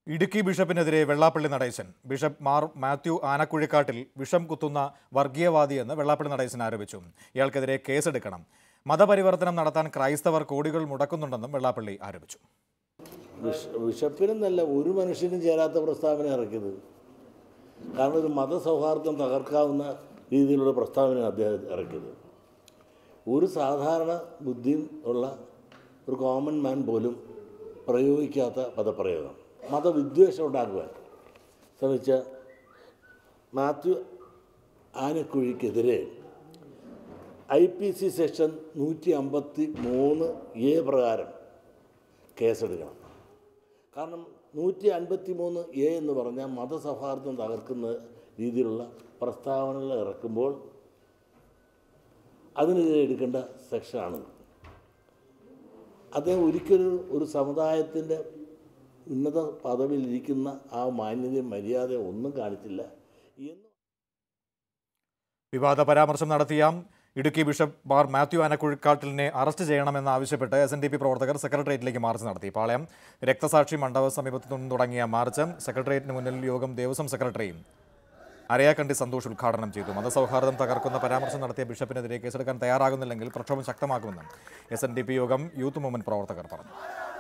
ഇടുക്കി ബിഷപ്പിനെതിരെ വെള്ളാപ്പള്ളി നടേശൻ ബിഷപ്പ് മാർ മാത്യു ആനക്കുഴിക്കാട്ടിൽ വിഷം കുത്തുന്ന വർഗീയവാദിയെന്ന് വെള്ളാപ്പള്ളി നടേശൻ ആരോപിച്ചു ഇയാൾക്കെതിരെ കേസെടുക്കണം മതപരിവർത്തനം നടത്താൻ ക്രൈസ്തവർ കോടികൾ മുടക്കുന്നുണ്ടെന്നും വെള്ളാപ്പള്ളി ആരോപിച്ചു ബിഷ ബിഷപ്പിനെന്നല്ല ഒരു മനുഷ്യനും ചേരാത്ത പ്രസ്താവന ഇറക്കിയത് കാരണം ഒരു മതസൗഹാർദ്ദം തകർക്കാവുന്ന രീതിയിലുള്ള പ്രസ്താവന അദ്ദേഹം ഇറക്കിയത് ഒരു സാധാരണ ബുദ്ധിയും ഉള്ള ഒരു കോമൺ മാൻ പോലും പ്രയോഗിക്കാത്ത പദപ്രയോഗം മതവിദ്വേഷം ഉണ്ടാക്കുവാൻ ശ്രമിച്ച മാത്യു ആനക്കുഴിക്കെതിരെ ഐ പി സി സെക്ഷൻ നൂറ്റി അമ്പത്തി മൂന്ന് എ പ്രകാരം കേസെടുക്കണം കാരണം നൂറ്റി അൻപത്തി മൂന്ന് എ എന്ന് പറഞ്ഞാൽ മതസൗഹാർദ്ദം തകർക്കുന്ന രീതിയിലുള്ള പ്രസ്താവനകൾ ഇറക്കുമ്പോൾ അതിനെതിരെ എടുക്കേണ്ട സെക്ഷനാണ് അദ്ദേഹം ഒരിക്കലും ഒരു സമുദായത്തിൻ്റെ ഉന്നത പദവിയിലിരിക്കുന്ന ആ മാന്യതയും മര്യാദയും ഒന്നും കാണിച്ചില്ല എന്ന് വിവാദ പരാമർശം നടത്തിയ ഇടുക്കി ബിഷപ്പ് മാർ മാത്യു ആനക്കുഴിക്കാട്ടിലിനെ അറസ്റ്റ് ചെയ്യണമെന്ന് ആവശ്യപ്പെട്ട് എസ് എൻ ഡി പി പ്രവർത്തകർ സെക്രട്ടേറിയറ്റിലേക്ക് മാർച്ച് നടത്തി പാളയം രക്തസാക്ഷി മണ്ഡപ സമീപത്തു നിന്നും തുടങ്ങിയ മാർച്ച് സെക്രട്ടേറിയറ്റിന് മുന്നിൽ യോഗം ദേവസ്വം സെക്രട്ടറിയും അരയാക്കണ്ടി സന്തോഷ് ഉദ്ഘാടനം ചെയ്തു മതസൗഹാർദ്ദം തകർക്കുന്ന പരാമർശം നടത്തിയ ബിഷപ്പിനെതിരെ കേസെടുക്കാൻ തയ്യാറാകുന്നില്ലെങ്കിൽ പ്രക്ഷോഭം ശക്തമാക്കുമെന്നും S N D P Yogam youth movement പ്രവർത്തകർ പറഞ്ഞു